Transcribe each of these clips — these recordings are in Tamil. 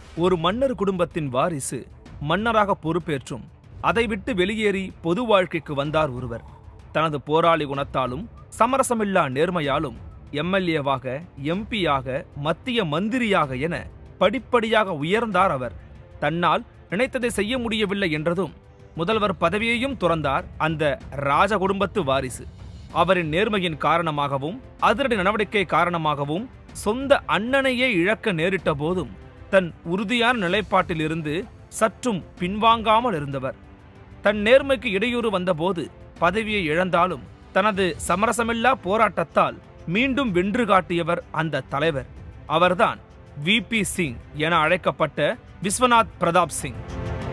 ஒரு மன்னர் குடும்பத்தின் வாரிசு மன்னராக பொறுப்பேற்றும் அதை விட்டு வெளியேறி பொது வாழ்க்கைக்கு வந்தார் ஒருவர் தனது போராளி குணத்தாலும் சமரசமில்லா நேர்மையாலும் எம்எல்ஏவாக எம்பியாக மத்திய மந்திரியாக என படிப்படியாக உயர்ந்தார் அவர் தன்னால் நினைத்ததை செய்ய முடியவில்லை என்றதும் முதல்வர் பதவியையும் துறந்தார் அந்த ராஜ குடும்பத்து வாரிசு அவரின் நேர்மையின் காரணமாகவும் அதிரடி நடவடிக்கை காரணமாகவும் சொந்த அண்ணனையே இழக்க நேரிட்ட போதும் தன் உறுதியான நிலைப்பாட்டிலிருந்து சற்றும் பின்வாங்காமல் இருந்தவர் தன் நேர்மைக்கு இடையூறு வந்தபோது பதவியை இழந்தாலும் தனது சமரசமில்லா போராட்டத்தால் மீண்டும் வென்று காட்டியவர் அந்த தலைவர் அவர்தான் விபி சிங் என அழைக்கப்பட்ட விஸ்வநாத் பிரதாப் சிங்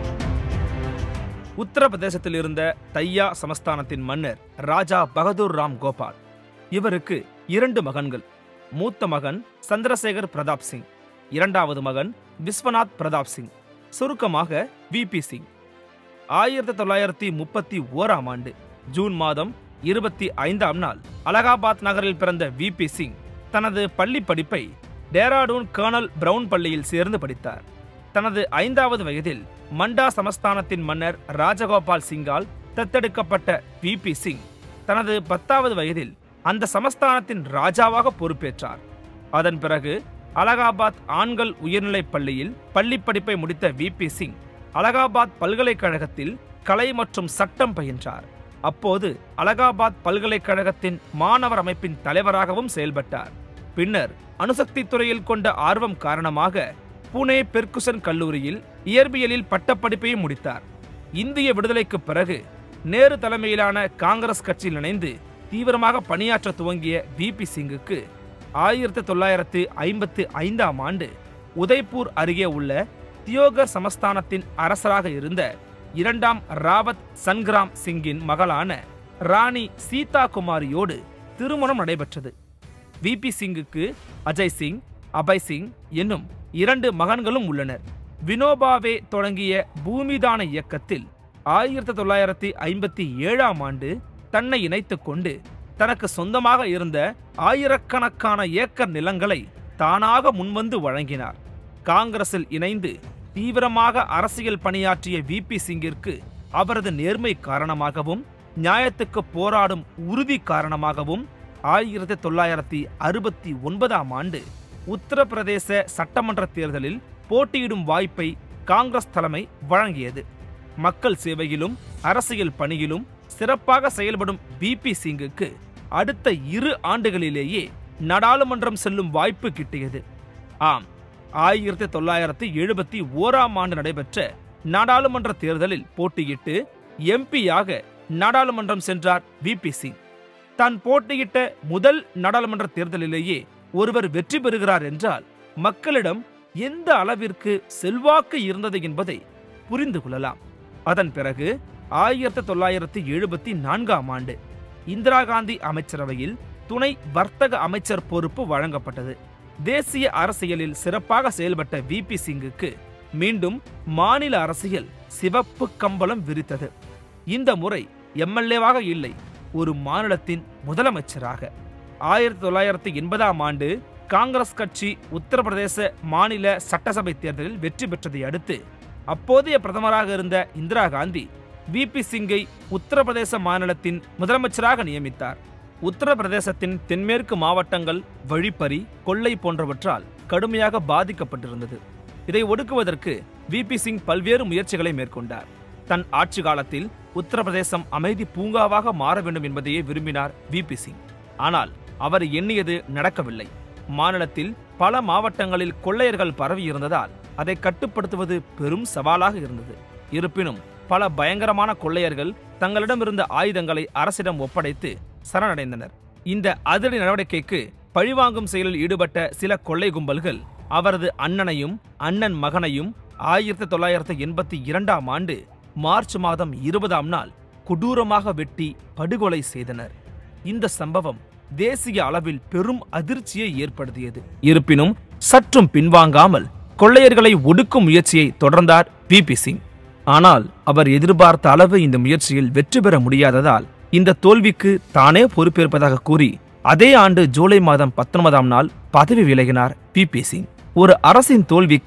உத்தரப்பிரதேசத்தில் இருந்த தையா சமஸ்தானத்தின் மன்னர் ராஜா பகதூர் ராம் கோபால் இவருக்கு இரண்டு மகன்கள் மூத்த மகன் சந்திரசேகர் பிரதாப் சிங் இரண்டாவது மகன் விஸ்வநாத் பிரதாப் சிங் சுருக்கமாக விபி சிங் ஆயிரத்தி தொள்ளாயிரத்தி முப்பத்தி ஓராம் ஆண்டு ஜூன் மாதம் இருபத்தி ஐந்தாம் நாள் அலகாபாத் நகரில் பிறந்த விபி சிங் தனது பள்ளி படிப்பை டேராடூன் கர்னல் பிரவுன் பள்ளியில் சேர்ந்து படித்தார் தனது ஐந்தாவது வயதில் மண்டா சமஸ்தானத்தின் மன்னர் ராஜகோபால் சிங்கால் தத்தெடுக்கப்பட்ட விபி சிங் தனது பத்தாவது வயதில் அந்த சமஸ்தானத்தின் ராஜாவாக பொறுப்பேற்றார் அதன் பிறகு அலகாபாத் ஆண்கள் உயர்நிலைப் பள்ளியில் பள்ளி படிப்பை முடித்த விபி சிங் அலகாபாத் பல்கலைக்கழகத்தில் கலை மற்றும் சட்டம் பயின்றார் அப்போது அலகாபாத் பல்கலைக்கழகத்தின் மாணவர் அமைப்பின் தலைவராகவும் செயல்பட்டார் பின்னர் அணுசக்தி துறையில் கொண்ட ஆர்வம் காரணமாக புனே பெர்குசன் கல்லூரியில் இயற்பியலில் பட்டப்படிப்பையும் முடித்தார் இந்திய விடுதலைக்கு பிறகு நேரு தலைமையிலான காங்கிரஸ் கட்சியில் இணைந்து தீவிரமாக பணியாற்ற துவங்கிய விபி சிங்குக்கு ஆயிரத்தி தொள்ளாயிரத்து ஐம்பத்து ஐந்தாம் ஆண்டு உதய்பூர் அருகே உள்ள தியோகர் சமஸ்தானத்தின் அரசராக இருந்த இரண்டாம் ராவத் சன்கிராம் சிங்கின் மகளான ராணி சீதா குமாரியோடு திருமணம் நடைபெற்றது விபி சிங்குக்கு அஜய் சிங் அபய் சிங் என்னும் இரண்டு மகன்களும் உள்ளனர் வினோபாவே தொடங்கிய பூமிதான இயக்கத்தில் ஆயிரத்தி தொள்ளாயிரத்தி ஐம்பத்தி ஏழாம் ஆண்டு தன்னை இணைத்துக் கொண்டு தனக்கு சொந்தமாக இருந்த ஆயிரக்கணக்கான ஏக்கர் நிலங்களை தானாக முன்வந்து வழங்கினார் காங்கிரஸில் இணைந்து தீவிரமாக அரசியல் பணியாற்றிய விபி சிங்கிற்கு அவரது நேர்மை காரணமாகவும் நியாயத்துக்கு போராடும் உறுதி காரணமாகவும் ஆயிரத்தி தொள்ளாயிரத்தி அறுபத்தி ஒன்பதாம் ஆண்டு உத்தரப்பிரதேச சட்டமன்ற தேர்தலில் போட்டியிடும் வாய்ப்பை காங்கிரஸ் தலைமை வழங்கியது மக்கள் சேவையிலும் அரசியல் பணியிலும் சிறப்பாக செயல்படும் பிபி சிங்குக்கு அடுத்த இரு ஆண்டுகளிலேயே நாடாளுமன்றம் செல்லும் வாய்ப்பு கிட்டியது ஆம் ஆயிரத்தி தொள்ளாயிரத்தி எழுபத்தி ஓராம் ஆண்டு நடைபெற்ற நாடாளுமன்ற தேர்தலில் போட்டியிட்டு எம்பியாக நாடாளுமன்றம் சென்றார் விபி சிங் தான் போட்டியிட்ட முதல் நாடாளுமன்ற தேர்தலிலேயே ஒருவர் வெற்றி பெறுகிறார் என்றால் மக்களிடம் எந்த அளவிற்கு செல்வாக்கு இருந்தது என்பதை புரிந்து கொள்ளலாம் அதன் பிறகு ஆயிரத்தி தொள்ளாயிரத்தி எழுபத்தி நான்காம் ஆண்டு இந்திரா காந்தி அமைச்சரவையில் துணை வர்த்தக அமைச்சர் பொறுப்பு வழங்கப்பட்டது தேசிய அரசியலில் சிறப்பாக செயல்பட்ட விபி சிங்குக்கு மீண்டும் மாநில அரசியல் சிவப்பு கம்பளம் விரித்தது இந்த முறை எம்எல்ஏவாக இல்லை ஒரு மாநிலத்தின் முதலமைச்சராக ஆயிரத்தி தொள்ளாயிரத்தி எண்பதாம் ஆண்டு காங்கிரஸ் கட்சி உத்தரப்பிரதேச மாநில சட்டசபை தேர்தலில் வெற்றி பெற்றதை அடுத்து அப்போதைய பிரதமராக இருந்த இந்திரா காந்தி விபி சிங்கை உத்தரப்பிரதேச மாநிலத்தின் முதலமைச்சராக நியமித்தார் உத்தரப்பிரதேசத்தின் தென்மேற்கு மாவட்டங்கள் வழிப்பறி கொள்ளை போன்றவற்றால் கடுமையாக பாதிக்கப்பட்டிருந்தது இதை ஒடுக்குவதற்கு விபி சிங் பல்வேறு முயற்சிகளை மேற்கொண்டார் தன் ஆட்சி காலத்தில் உத்தரப்பிரதேசம் அமைதி பூங்காவாக மாற வேண்டும் என்பதையே விரும்பினார் விபி சிங் ஆனால் அவர் எண்ணியது நடக்கவில்லை மாநிலத்தில் பல மாவட்டங்களில் கொள்ளையர்கள் பரவி இருந்ததால் அதை கட்டுப்படுத்துவது பெரும் சவாலாக இருந்தது இருப்பினும் பல பயங்கரமான கொள்ளையர்கள் தங்களிடமிருந்த ஆயுதங்களை அரசிடம் ஒப்படைத்து சரணடைந்தனர் இந்த அதிரடி நடவடிக்கைக்கு பழிவாங்கும் செயலில் ஈடுபட்ட சில கொள்ளை கும்பல்கள் அவரது அண்ணனையும் அண்ணன் மகனையும் ஆயிரத்தி தொள்ளாயிரத்தி எண்பத்தி இரண்டாம் ஆண்டு மார்ச் மாதம் இருபதாம் நாள் கொடூரமாக வெட்டி படுகொலை செய்தனர் இந்த சம்பவம் தேசிய அளவில் பெரும் அதிர்ச்சியை ஏற்படுத்தியது இருப்பினும் சற்றும் பின்வாங்காமல் கொள்ளையர்களை ஒடுக்கும் முயற்சியை தொடர்ந்தார் பிபி சிங் ஆனால் அவர் எதிர்பார்த்த அளவு இந்த முயற்சியில் வெற்றி பெற முடியாததால் இந்த தோல்விக்கு தானே பொறுப்பேற்பதாக கூறி அதே ஆண்டு ஜூலை மாதம் பத்தொன்பதாம் நாள் பதவி விலகினார் பிபி சிங் ஒரு அரசின் தோல்விக்கு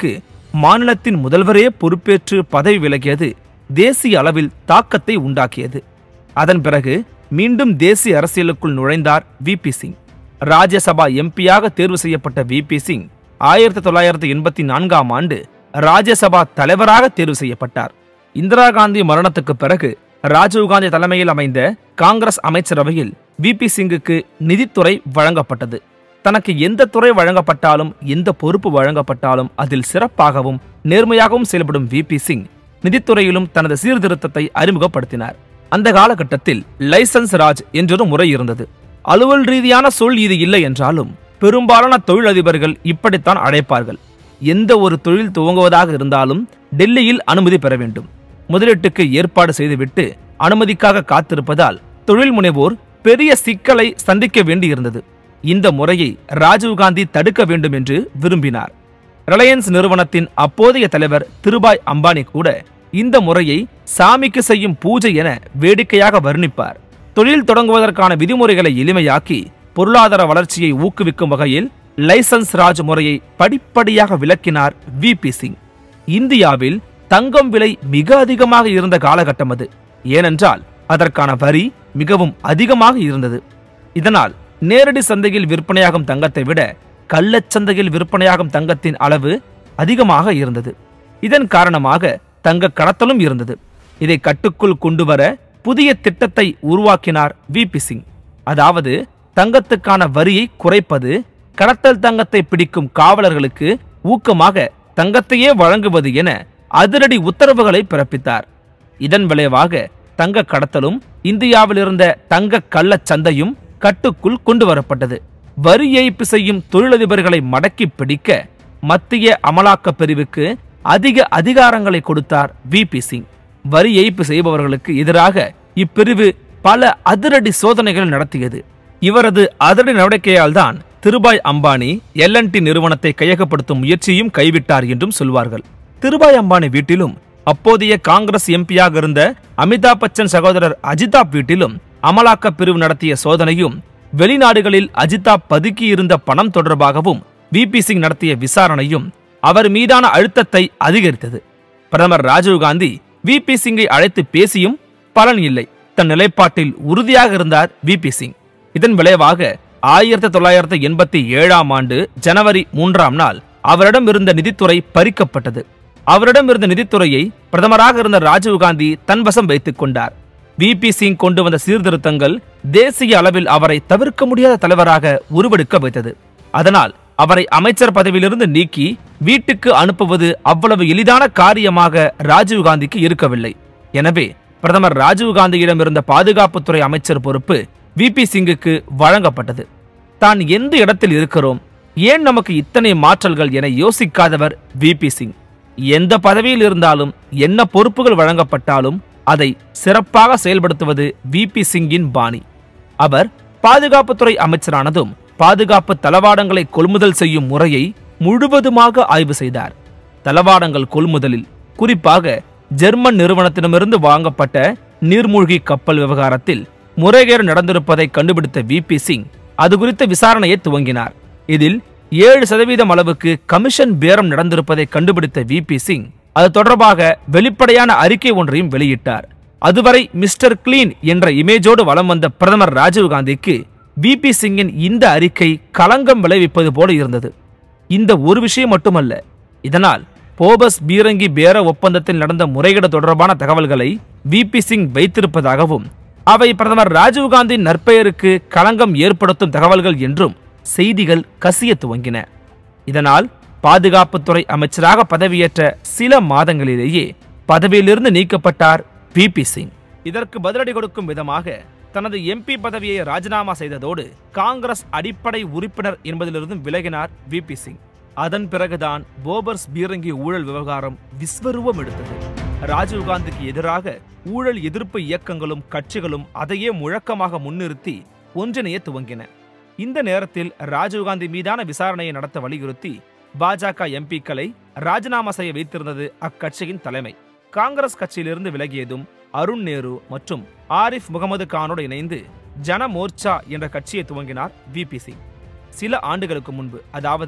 மாநிலத்தின் முதல்வரே பொறுப்பேற்று பதவி விலகியது தேசிய அளவில் தாக்கத்தை உண்டாக்கியது அதன் பிறகு மீண்டும் தேசிய அரசியலுக்குள் நுழைந்தார் விபி சிங் ராஜ்யசபா எம்பியாக தேர்வு செய்யப்பட்ட விபி சிங் ஆயிரத்தி தொள்ளாயிரத்தி எண்பத்தி நான்காம் ஆண்டு ராஜ்யசபா தலைவராக தேர்வு செய்யப்பட்டார் இந்திரா காந்தி மரணத்துக்கு பிறகு ராஜீவ்காந்தி தலைமையில் அமைந்த காங்கிரஸ் அமைச்சரவையில் விபி சிங்குக்கு நிதித்துறை வழங்கப்பட்டது தனக்கு எந்த துறை வழங்கப்பட்டாலும் எந்த பொறுப்பு வழங்கப்பட்டாலும் அதில் சிறப்பாகவும் நேர்மையாகவும் செயல்படும் விபி சிங் நிதித்துறையிலும் தனது சீர்திருத்தத்தை அறிமுகப்படுத்தினார் அந்த காலகட்டத்தில் லைசன்ஸ் ராஜ் என்றொரு முறை இருந்தது அலுவல் ரீதியான சொல் இது இல்லை என்றாலும் பெரும்பாலான தொழிலதிபர்கள் இப்படித்தான் அழைப்பார்கள் எந்த ஒரு தொழில் துவங்குவதாக இருந்தாலும் டெல்லியில் அனுமதி பெற வேண்டும் முதலீட்டுக்கு ஏற்பாடு செய்துவிட்டு அனுமதிக்காக காத்திருப்பதால் தொழில் முனைவோர் பெரிய சிக்கலை சந்திக்க வேண்டியிருந்தது இந்த முறையை ராஜீவ்காந்தி தடுக்க வேண்டும் என்று விரும்பினார் ரிலையன்ஸ் நிறுவனத்தின் அப்போதைய தலைவர் திருபாய் அம்பானி கூட இந்த முறையை சாமிக்கு செய்யும் பூஜை என வேடிக்கையாக வர்ணிப்பார் தொழில் தொடங்குவதற்கான விதிமுறைகளை எளிமையாக்கி பொருளாதார வளர்ச்சியை ஊக்குவிக்கும் வகையில் லைசன்ஸ் ராஜ் முறையை படிப்படியாக விளக்கினார் விபி சிங் இந்தியாவில் தங்கம் விலை மிக அதிகமாக இருந்த காலகட்டம் அது ஏனென்றால் அதற்கான வரி மிகவும் அதிகமாக இருந்தது இதனால் நேரடி சந்தையில் விற்பனையாகும் தங்கத்தை விட கள்ளச் சந்தையில் விற்பனையாகும் தங்கத்தின் அளவு அதிகமாக இருந்தது இதன் காரணமாக தங்க கடத்தலும் இருந்தது இதை கட்டுக்குள் கொண்டு வர புதிய திட்டத்தை உருவாக்கினார் விபி சிங் அதாவது தங்கத்துக்கான வரியை குறைப்பது கடத்தல் தங்கத்தை பிடிக்கும் காவலர்களுக்கு ஊக்கமாக தங்கத்தையே வழங்குவது என அதிரடி உத்தரவுகளை பிறப்பித்தார் இதன் விளைவாக தங்க கடத்தலும் இந்தியாவில் இருந்த தங்க கள்ளச் சந்தையும் கட்டுக்குள் கொண்டு வரப்பட்டது வரி ஏய்ப்பு செய்யும் தொழிலதிபர்களை மடக்கி பிடிக்க மத்திய அமலாக்கப் பிரிவுக்கு அதிக அதிகாரங்களை கொடுத்தார் விபி சிங் வரி ஏய்ப்பு செய்பவர்களுக்கு எதிராக இப்பிரிவு பல அதிரடி சோதனைகள் நடத்தியது இவரது அதிரடி நடவடிக்கையால் தான் திருபாய் அம்பானி எல்என்டி நிறுவனத்தை கையகப்படுத்தும் முயற்சியும் கைவிட்டார் என்றும் சொல்வார்கள் திருபாய் அம்பானி வீட்டிலும் அப்போதைய காங்கிரஸ் எம்பியாக இருந்த அமிதாப் பச்சன் சகோதரர் அஜிதாப் வீட்டிலும் அமலாக்கப் பிரிவு நடத்திய சோதனையும் வெளிநாடுகளில் அஜிதாப் பதுக்கியிருந்த பணம் தொடர்பாகவும் விபி சிங் நடத்திய விசாரணையும் அவர் மீதான அழுத்தத்தை அதிகரித்தது பிரதமர் ராஜீவ்காந்தி விபி சிங்கை அழைத்து பேசியும் பலன் இல்லை தன் நிலைப்பாட்டில் உறுதியாக இருந்தார் விபி சிங் இதன் விளைவாக ஆயிரத்தி தொள்ளாயிரத்தி எண்பத்தி ஏழாம் ஆண்டு ஜனவரி மூன்றாம் நாள் அவரிடம் இருந்த நிதித்துறை பறிக்கப்பட்டது அவரிடம் இருந்த நிதித்துறையை பிரதமராக இருந்த ராஜீவ்காந்தி தன் வசம் வைத்துக் கொண்டார் விபி சிங் கொண்டு வந்த சீர்திருத்தங்கள் தேசிய அளவில் அவரை தவிர்க்க முடியாத தலைவராக உருவெடுக்க வைத்தது அதனால் அவரை அமைச்சர் பதவியிலிருந்து நீக்கி வீட்டுக்கு அனுப்புவது அவ்வளவு எளிதான காரியமாக ராஜீவ்காந்திக்கு இருக்கவில்லை எனவே பிரதமர் ராஜீவ்காந்தியிடம் இருந்த பாதுகாப்புத்துறை அமைச்சர் பொறுப்பு விபி சிங்குக்கு வழங்கப்பட்டது தான் எந்த இடத்தில் இருக்கிறோம் ஏன் நமக்கு இத்தனை மாற்றல்கள் என யோசிக்காதவர் விபி சிங் எந்த பதவியில் இருந்தாலும் என்ன பொறுப்புகள் வழங்கப்பட்டாலும் அதை சிறப்பாக செயல்படுத்துவது விபி சிங்கின் பாணி அவர் பாதுகாப்புத்துறை அமைச்சரானதும் பாதுகாப்பு தளவாடங்களை கொள்முதல் செய்யும் முறையை முழுவதுமாக ஆய்வு செய்தார் தளவாடங்கள் கொள்முதலில் குறிப்பாக ஜெர்மன் நிறுவனத்திடமிருந்து வாங்கப்பட்ட நீர்மூழ்கி கப்பல் விவகாரத்தில் முறைகேடு நடந்திருப்பதை கண்டுபிடித்த விபி சிங் அது குறித்த விசாரணையை துவங்கினார் இதில் ஏழு சதவீதம் அளவுக்கு கமிஷன் பேரம் நடந்திருப்பதை கண்டுபிடித்த விபி சிங் அது தொடர்பாக வெளிப்படையான அறிக்கை ஒன்றையும் வெளியிட்டார் அதுவரை மிஸ்டர் கிளீன் என்ற இமேஜோடு வலம் வந்த பிரதமர் ராஜீவ்காந்திக்கு விபி சிங்கின் இந்த அறிக்கை களங்கம் விளைவிப்பது போல இருந்தது இந்த ஒரு விஷயம் மட்டுமல்ல இதனால் போபஸ் பீரங்கி பேர ஒப்பந்தத்தில் நடந்த முறைகேடு தொடர்பான தகவல்களை விபி சிங் வைத்திருப்பதாகவும் அவை பிரதமர் ராஜீவ்காந்தியின் நற்பெயருக்கு களங்கம் ஏற்படுத்தும் தகவல்கள் என்றும் செய்திகள் கசிய துவங்கின இதனால் பாதுகாப்புத்துறை அமைச்சராக பதவியேற்ற சில மாதங்களிலேயே பதவியிலிருந்து நீக்கப்பட்டார் விபி சிங் இதற்கு பதிலடி கொடுக்கும் விதமாக தனது எம்பி பதவியை ராஜினாமா செய்ததோடு காங்கிரஸ் அடிப்படை உறுப்பினர் என்பதிலிருந்தும் விலகினார் விபி சிங் அதன் பிறகுதான் போபர்ஸ் பீரங்கி ஊழல் விவகாரம் விஸ்வரூபம் எடுத்தது ராஜீவ்காந்திக்கு எதிராக ஊழல் எதிர்ப்பு இயக்கங்களும் கட்சிகளும் அதையே முழக்கமாக முன்னிறுத்தி ஒன்றிணைய துவங்கின இந்த நேரத்தில் ராஜீவ்காந்தி மீதான விசாரணையை நடத்த வலியுறுத்தி பாஜக எம்பிக்களை ராஜினாமா செய்ய வைத்திருந்தது அக்கட்சியின் தலைமை காங்கிரஸ் கட்சியிலிருந்து விலகியதும் அருண் நேரு மற்றும் ஆரிஃப் முகமது கானோடு இணைந்து ஜன மோர்ச்சா என்ற கட்சியை துவங்கினார் விபி சிங் சில ஆண்டுகளுக்கு முன்பு அதாவது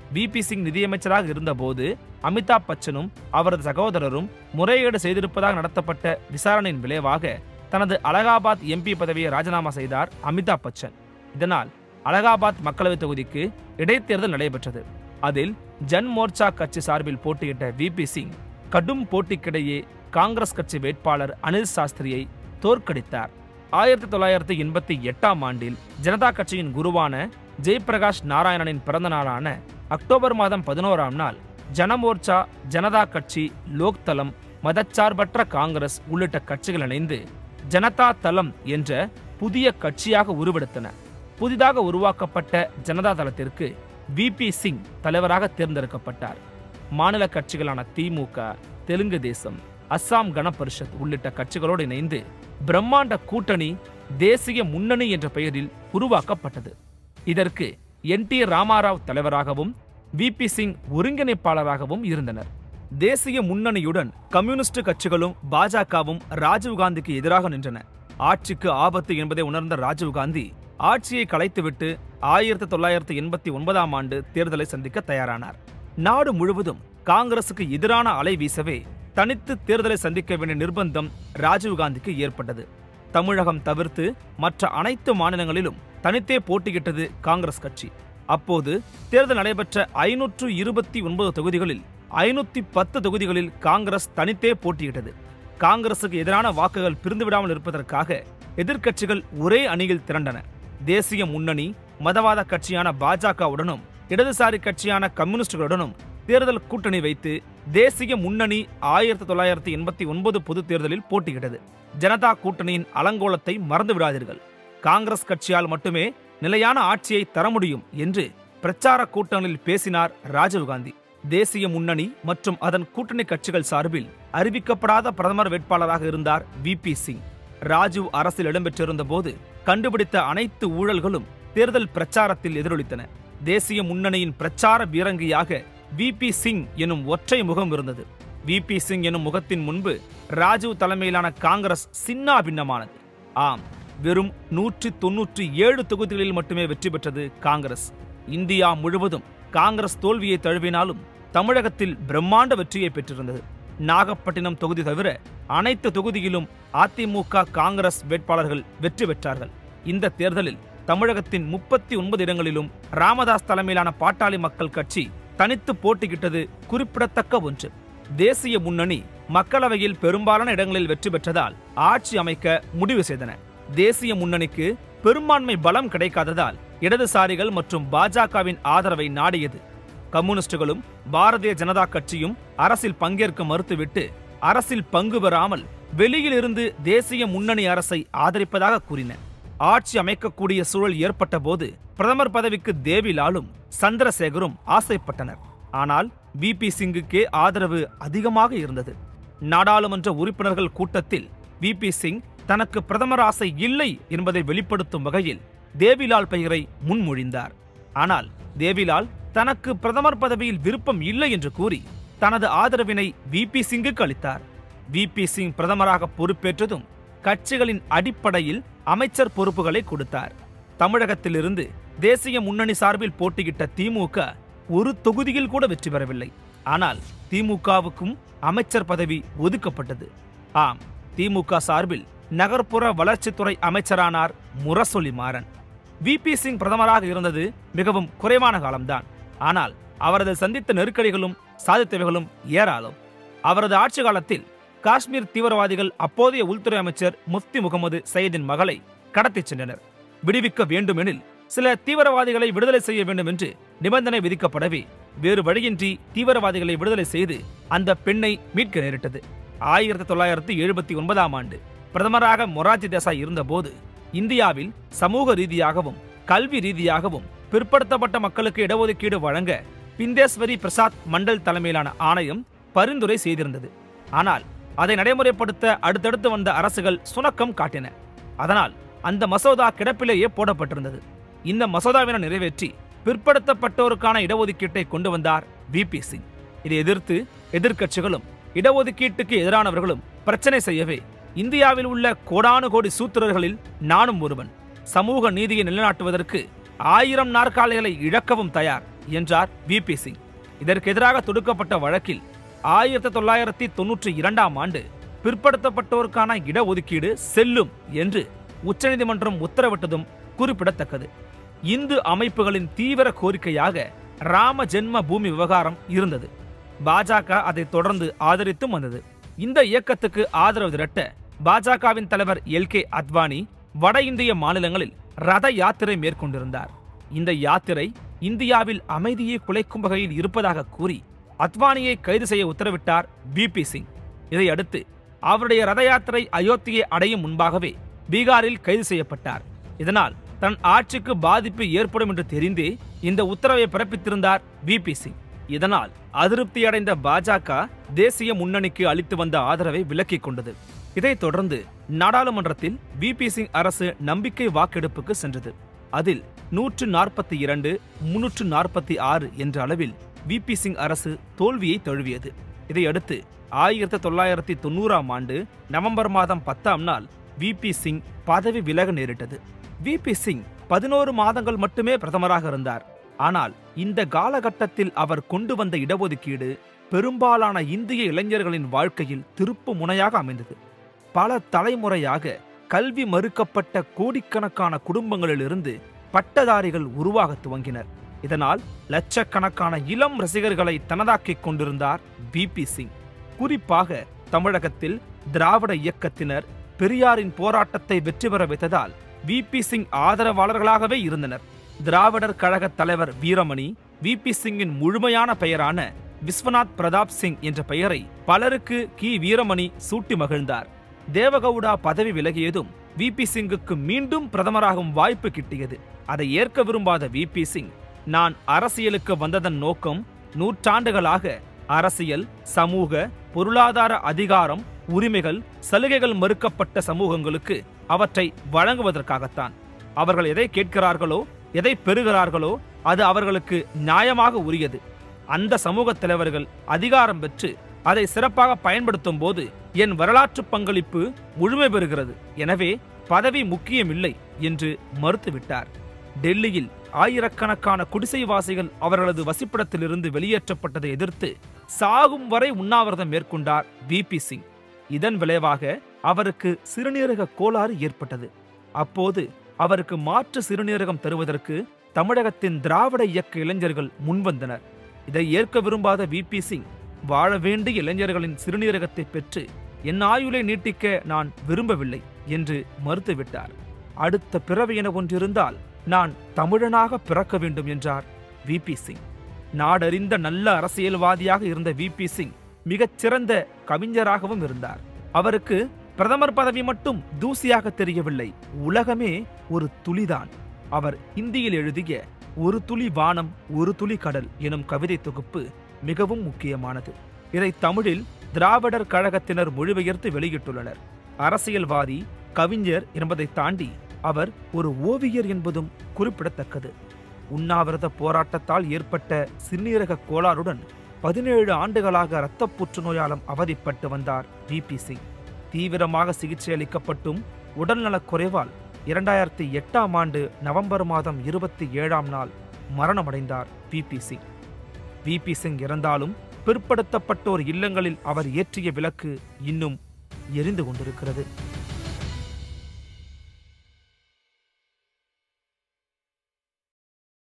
விபி சிங் நிதியமைச்சராக இருந்தபோது அமிதாப் பச்சனும் அவரது சகோதரரும் முறைகேடு செய்திருப்பதாக நடத்தப்பட்ட விசாரணையின் விளைவாக தனது அலகாபாத் எம்பி பதவியை ராஜினாமா செய்தார் அமிதாப் பச்சன் இதனால் அலகாபாத் மக்களவைத் தொகுதிக்கு இடைத்தேர்தல் நடைபெற்றது அதில் ஜன் மோர்ச்சா கட்சி சார்பில் போட்டியிட்ட விபி சிங் கடும் போட்டிக்கிடையே காங்கிரஸ் கட்சி வேட்பாளர் அனில் சாஸ்திரியை தோற்கடித்தார் ஆயிரத்தி தொள்ளாயிரத்தி எண்பத்தி எட்டாம் ஆண்டில் ஜனதா கட்சியின் குருவான ஜெயபிரகாஷ் நாராயணனின் பிறந்த நாளான அக்டோபர் மாதம் பதினோராம் நாள் ஜனமோர்ச்சா ஜனதா கட்சி லோக்தளம் மதச்சார்பற்ற காங்கிரஸ் உள்ளிட்ட கட்சிகள் இணைந்து ஜனதா தளம் என்ற புதிய கட்சியாக உருவெடுத்தன புதிதாக உருவாக்கப்பட்ட ஜனதா தளத்திற்கு விபி சிங் தலைவராக தேர்ந்தெடுக்கப்பட்டார் மாநில கட்சிகளான திமுக தெலுங்கு தேசம் அஸ்ஸாம் கணபரிஷத் உள்ளிட்ட கட்சிகளோடு இணைந்து பிரம்மாண்ட கூட்டணி தேசிய முன்னணி என்ற பெயரில் உருவாக்கப்பட்டது இதற்கு என் டி ராமாராவ் தலைவராகவும் விபி சிங் ஒருங்கிணைப்பாளராகவும் இருந்தனர் தேசிய முன்னணியுடன் கம்யூனிஸ்ட் கட்சிகளும் பாஜகவும் ராஜீவ்காந்திக்கு எதிராக நின்றன ஆட்சிக்கு ஆபத்து என்பதை உணர்ந்த ராஜீவ்காந்தி ஆட்சியை கலைத்துவிட்டு ஆயிரத்தி தொள்ளாயிரத்தி எண்பத்தி ஒன்பதாம் ஆண்டு தேர்தலை சந்திக்க தயாரானார் நாடு முழுவதும் காங்கிரசுக்கு எதிரான அலை வீசவே தனித்து தேர்தலை சந்திக்க வேண்டிய நிர்பந்தம் ராஜீவ்காந்திக்கு ஏற்பட்டது தமிழகம் தவிர்த்து மற்ற அனைத்து மாநிலங்களிலும் தனித்தே போட்டியிட்டது காங்கிரஸ் கட்சி அப்போது தேர்தல் நடைபெற்ற ஐநூற்று இருபத்தி ஒன்பது தொகுதிகளில் ஐநூத்தி பத்து தொகுதிகளில் காங்கிரஸ் தனித்தே போட்டியிட்டது காங்கிரசுக்கு எதிரான வாக்குகள் பிரிந்துவிடாமல் இருப்பதற்காக எதிர்க்கட்சிகள் ஒரே அணியில் திரண்டன தேசிய முன்னணி மதவாத கட்சியான பாஜகவுடனும் இடதுசாரி கட்சியான கம்யூனிஸ்டுகளுடனும் தேர்தல் கூட்டணி வைத்து தேசிய முன்னணி ஆயிரத்தி தொள்ளாயிரத்தி எண்பத்தி ஒன்பது பொது தேர்தலில் போட்டியிட்டது ஜனதா கூட்டணியின் அலங்கோலத்தை மறந்து விடாதீர்கள் காங்கிரஸ் கட்சியால் மட்டுமே நிலையான ஆட்சியை தர முடியும் என்று பிரச்சார கூட்டங்களில் பேசினார் ராஜீவ்காந்தி தேசிய முன்னணி மற்றும் அதன் கூட்டணி கட்சிகள் சார்பில் அறிவிக்கப்படாத பிரதமர் வேட்பாளராக இருந்தார் விபி சிங் ராஜீவ் அரசில் இடம்பெற்றிருந்த போது கண்டுபிடித்த அனைத்து ஊழல்களும் தேர்தல் பிரச்சாரத்தில் எதிரொலித்தன தேசிய முன்னணியின் பிரச்சார பீரங்கியாக விபி சிங் எனும் ஒற்றை முகம் இருந்தது விபி சிங் எனும் முகத்தின் முன்பு ராஜீவ் தலைமையிலான காங்கிரஸ் சின்னா பின்னமானது ஆம் வெறும் நூற்றி தொன்னூற்றி ஏழு தொகுதிகளில் மட்டுமே வெற்றி பெற்றது காங்கிரஸ் இந்தியா முழுவதும் காங்கிரஸ் தோல்வியை தழுவினாலும் தமிழகத்தில் பிரம்மாண்ட வெற்றியை பெற்றிருந்தது நாகப்பட்டினம் தொகுதி தவிர அனைத்து தொகுதியிலும் அதிமுக காங்கிரஸ் வேட்பாளர்கள் வெற்றி பெற்றார்கள் இந்த தேர்தலில் தமிழகத்தின் முப்பத்தி ஒன்பது இடங்களிலும் ராமதாஸ் தலைமையிலான பாட்டாளி மக்கள் கட்சி தனித்து போட்டியிட்டது குறிப்பிடத்தக்க ஒன்று தேசிய முன்னணி மக்களவையில் பெரும்பாலான இடங்களில் வெற்றி பெற்றதால் ஆட்சி அமைக்க முடிவு செய்தன தேசிய முன்னணிக்கு பெரும்பான்மை பலம் கிடைக்காததால் இடதுசாரிகள் மற்றும் பாஜகவின் ஆதரவை நாடியது கம்யூனிஸ்டுகளும் பாரதிய ஜனதா கட்சியும் அரசில் பங்கேற்க மறுத்துவிட்டு அரசில் பங்கு பெறாமல் வெளியிலிருந்து தேசிய முன்னணி அரசை ஆதரிப்பதாக கூறின ஆட்சி அமைக்கக்கூடிய சூழல் ஏற்பட்ட போது பிரதமர் பதவிக்கு தேவிலாலும் சந்திரசேகரும் ஆசைப்பட்டனர் ஆனால் விபி சிங்குக்கே ஆதரவு அதிகமாக இருந்தது நாடாளுமன்ற உறுப்பினர்கள் கூட்டத்தில் விபி சிங் தனக்கு பிரதமர் ஆசை இல்லை என்பதை வெளிப்படுத்தும் வகையில் தேவிலால் பெயரை முன்மொழிந்தார் ஆனால் தேவிலால் தனக்கு பிரதமர் பதவியில் விருப்பம் இல்லை என்று கூறி தனது ஆதரவினை விபி சிங்குக்கு அளித்தார் விபி சிங் பிரதமராக பொறுப்பேற்றதும் கட்சிகளின் அடிப்படையில் அமைச்சர் பொறுப்புகளை கொடுத்தார் தமிழகத்திலிருந்து தேசிய முன்னணி சார்பில் போட்டியிட்ட திமுக ஒரு தொகுதியில் கூட வெற்றி பெறவில்லை ஆனால் திமுகவுக்கும் அமைச்சர் பதவி ஒதுக்கப்பட்டது ஆம் திமுக சார்பில் நகர்ப்புற வளர்ச்சித்துறை அமைச்சரானார் முரசொலி மாறன் விபி சிங் பிரதமராக இருந்தது மிகவும் குறைவான காலம்தான் ஆனால் அவரது சந்தித்த நெருக்கடிகளும் சாதித்தவைகளும் ஏராளம் அவரது ஆட்சி காலத்தில் காஷ்மீர் தீவிரவாதிகள் அப்போதைய உள்துறை அமைச்சர் முஃப்தி முகமது சையதின் மகளை கடத்திச் சென்றனர் விடுவிக்க வேண்டுமெனில் சில தீவிரவாதிகளை விடுதலை செய்ய வேண்டும் என்று நிபந்தனை விதிக்கப்படவே வேறு வழியின்றி தீவிரவாதிகளை விடுதலை செய்து அந்த பெண்ணை மீட்க நேரிட்டது ஆயிரத்தி தொள்ளாயிரத்தி எழுபத்தி ஒன்பதாம் ஆண்டு பிரதமராக மொரார்ஜி தேசாய் இருந்தபோது இந்தியாவில் சமூக ரீதியாகவும் கல்வி ரீதியாகவும் பிற்படுத்தப்பட்ட மக்களுக்கு இடஒதுக்கீடு வழங்க பிந்தேஸ்வரி பிரசாத் மண்டல் தலைமையிலான ஆணையம் பரிந்துரை செய்திருந்தது ஆனால் அதை நடைமுறைப்படுத்த அடுத்தடுத்து வந்த அரசுகள் சுணக்கம் காட்டின அதனால் அந்த மசோதா கிடப்பிலேயே போடப்பட்டிருந்தது இந்த மசோதாவினை நிறைவேற்றி பிற்படுத்தப்பட்டோருக்கான இடஒதுக்கீட்டை கொண்டு வந்தார் விபி சிங் இதை எதிர்த்து எதிர்க்கட்சிகளும் இடஒதுக்கீட்டுக்கு எதிரானவர்களும் பிரச்சனை செய்யவே இந்தியாவில் உள்ள கோடானு கோடி சூத்திரர்களில் நானும் ஒருவன் சமூக நீதியை நிலைநாட்டுவதற்கு ஆயிரம் நாற்காலிகளை இழக்கவும் தயார் என்றார் விபி சிங் இதற்கு எதிராக தொடுக்கப்பட்ட வழக்கில் ஆயிரத்தி தொள்ளாயிரத்தி தொன்னூற்றி இரண்டாம் ஆண்டு பிற்படுத்தப்பட்டோருக்கான இடஒதுக்கீடு செல்லும் என்று உச்சநீதிமன்றம் உத்தரவிட்டதும் குறிப்பிடத்தக்கது இந்து அமைப்புகளின் தீவிர கோரிக்கையாக ராம ஜென்ம பூமி விவகாரம் இருந்தது பாஜக அதை தொடர்ந்து ஆதரித்தும் வந்தது இந்த இயக்கத்துக்கு ஆதரவு திரட்ட பாஜகவின் தலைவர் எல் கே அத்வானி வட இந்திய மாநிலங்களில் ரத யாத்திரை மேற்கொண்டிருந்தார் இந்த யாத்திரை இந்தியாவில் அமைதியை குலைக்கும் வகையில் இருப்பதாக கூறி அத்வானியை கைது செய்ய உத்தரவிட்டார் பிபி சிங் இதையடுத்து அவருடைய ரத யாத்திரை அயோத்தியை அடையும் முன்பாகவே பீகாரில் கைது செய்யப்பட்டார் இதனால் தன் ஆட்சிக்கு பாதிப்பு ஏற்படும் என்று தெரிந்தே இந்த உத்தரவை பிறப்பித்திருந்தார் பிபி சிங் இதனால் அதிருப்தியடைந்த பாஜக தேசிய முன்னணிக்கு அளித்து வந்த ஆதரவை விலக்கிக் கொண்டது இதைத் தொடர்ந்து நாடாளுமன்றத்தில் பிபி சிங் அரசு நம்பிக்கை வாக்கெடுப்புக்கு சென்றது அதில் நூற்று நாற்பத்தி இரண்டு முன்னூற்று நாற்பத்தி ஆறு என்ற அளவில் விபி சிங் அரசு தோல்வியை தழுவியது இதையடுத்து ஆயிரத்தி தொள்ளாயிரத்தி தொண்ணூறாம் ஆண்டு நவம்பர் மாதம் பத்தாம் நாள் விபி சிங் பதவி விலக நேரிட்டது விபி சிங் பதினோரு மாதங்கள் மட்டுமே பிரதமராக இருந்தார் ஆனால் இந்த காலகட்டத்தில் அவர் கொண்டு வந்த இடஒதுக்கீடு பெரும்பாலான இந்திய இளைஞர்களின் வாழ்க்கையில் திருப்பு முனையாக அமைந்தது பல தலைமுறையாக கல்வி மறுக்கப்பட்ட கோடிக்கணக்கான குடும்பங்களிலிருந்து பட்டதாரிகள் உருவாக துவங்கினர் இதனால் லட்சக்கணக்கான இளம் ரசிகர்களை தனதாக்கிக் கொண்டிருந்தார் பிபி சிங் குறிப்பாக தமிழகத்தில் திராவிட இயக்கத்தினர் பெரியாரின் போராட்டத்தை வெற்றி பெற வைத்ததால் விபி சிங் ஆதரவாளர்களாகவே இருந்தனர் திராவிடர் கழக தலைவர் வீரமணி விபி சிங்கின் முழுமையான பெயரான விஸ்வநாத் பிரதாப் சிங் என்ற பெயரை பலருக்கு கி வீரமணி சூட்டி மகிழ்ந்தார் தேவகவுடா பதவி விலகியதும் விபி சிங்குக்கு மீண்டும் பிரதமராகும் வாய்ப்பு கிட்டியது அதை ஏற்க விரும்பாத விபி சிங் நான் அரசியலுக்கு வந்ததன் நோக்கம் நூற்றாண்டுகளாக அரசியல் சமூக பொருளாதார அதிகாரம் உரிமைகள் சலுகைகள் மறுக்கப்பட்ட சமூகங்களுக்கு அவற்றை வழங்குவதற்காகத்தான் அவர்கள் எதை கேட்கிறார்களோ எதை பெறுகிறார்களோ அது அவர்களுக்கு நியாயமாக உரியது அந்த சமூக தலைவர்கள் அதிகாரம் பெற்று அதை சிறப்பாக பயன்படுத்தும் போது என் வரலாற்று பங்களிப்பு முழுமை பெறுகிறது எனவே பதவி முக்கியமில்லை என்று மறுத்துவிட்டார் டெல்லியில் ஆயிரக்கணக்கான குடிசைவாசிகள் அவர்களது வசிப்பிடத்திலிருந்து வெளியேற்றப்பட்டதை எதிர்த்து சாகும் வரை உண்ணாவிரதம் மேற்கொண்டார் விபி சிங் இதன் விளைவாக அவருக்கு சிறுநீரக கோளாறு ஏற்பட்டது அப்போது அவருக்கு மாற்று சிறுநீரகம் தருவதற்கு தமிழகத்தின் திராவிட இயக்க இளைஞர்கள் முன்வந்தனர் இதை ஏற்க விரும்பாத விபி சிங் வாழ வேண்டிய இளைஞர்களின் சிறுநீரகத்தை பெற்று என் ஆயுளை நீட்டிக்க நான் விரும்பவில்லை என்று மறுத்துவிட்டார் அடுத்த பிறவி என ஒன்றிருந்தால் நான் தமிழனாக பிறக்க வேண்டும் என்றார் விபி சிங் நாடறிந்த நல்ல அரசியல்வாதியாக இருந்த விபி சிங் மிகச் சிறந்த கவிஞராகவும் இருந்தார் அவருக்கு பிரதமர் பதவி மட்டும் தூசியாக தெரியவில்லை உலகமே ஒரு துளிதான் அவர் ஹிந்தியில் எழுதிய ஒரு துளி வானம் ஒரு துளி கடல் எனும் கவிதை தொகுப்பு மிகவும் முக்கியமானது இதை தமிழில் திராவிடர் கழகத்தினர் மொழிபெயர்த்து வெளியிட்டுள்ளனர் அரசியல்வாதி கவிஞர் என்பதை தாண்டி அவர் ஒரு ஓவியர் என்பதும் குறிப்பிடத்தக்கது உண்ணாவிரத போராட்டத்தால் ஏற்பட்ட சிறுநீரக கோளாறுடன் பதினேழு ஆண்டுகளாக இரத்தப் புற்றுநோயாலும் அவதிப்பட்டு வந்தார் விபி சிங் தீவிரமாக சிகிச்சை அளிக்கப்பட்டும் உடல்நலக் குறைவால் இரண்டாயிரத்தி எட்டாம் ஆண்டு நவம்பர் மாதம் இருபத்தி ஏழாம் நாள் மரணமடைந்தார் விபி சிங் விபி சிங் இறந்தாலும் பிற்படுத்தப்பட்டோர் இல்லங்களில் அவர் ஏற்றிய விளக்கு இன்னும் எரிந்து கொண்டிருக்கிறது